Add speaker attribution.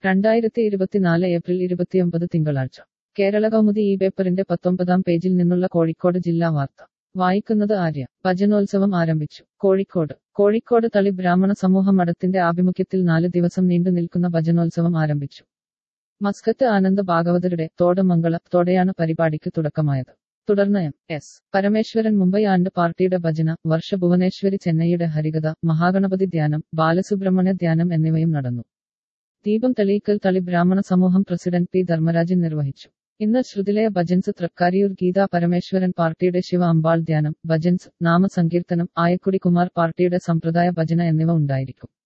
Speaker 1: രണ്ടായിരത്തി ഇരുപത്തിനാല് ഏപ്രിൽ ഇരുപത്തിയൊമ്പത് തിങ്കളാഴ്ച കേരള കൗമുദി ഈ പേപ്പറിന്റെ പത്തൊമ്പതാം പേജിൽ നിന്നുള്ള കോഴിക്കോട് ജില്ലാ വാർത്ത വായിക്കുന്നത് ആര്യ ഭജനോത്സവം ആരംഭിച്ചു കോഴിക്കോട് കോഴിക്കോട് തളി ബ്രാഹ്മണ സമൂഹ മഠത്തിന്റെ ആഭിമുഖ്യത്തിൽ നാല് ദിവസം നീണ്ടു നിൽക്കുന്ന ഭജനോത്സവം ആരംഭിച്ചു മസ്കത്ത് ആനന്ദ ഭാഗവതരുടെ തോടമംഗള തോടെയാണ് പരിപാടിക്ക് തുടക്കമായത് തുടർന്ന് M S Parameswaran Mumbai and പാർട്ടിയുടെ ഭജന വർഷ ഭുവനേശ്വരി ചെന്നൈയുടെ ഹരികഥ മഹാഗണപതി ധ്യാനം ബാലസുബ്രഹ്മണ്യ ധ്യാനം എന്നിവയും നടന്നു ദീപം തെളിയിക്കൽ തളി ബ്രാഹ്മണ സമൂഹം പ്രസിഡന്റ് പി ധർമ്മരാജൻ നിർവഹിച്ചു ഇന്ന് ശ്രുതിലയ ഭജൻസ് തൃക്കാരിയൂർ ഗീതാ പരമേശ്വരൻ പാർട്ടിയുടെ ശിവ അമ്പാൾ ധ്യാനം ഭജൻസ് നാമസങ്കീർത്തനം ആയക്കുടി കുമാർ പാർട്ടിയുടെ സമ്പ്രദായ ഭജന എന്നിവ ഉണ്ടായിരിക്കും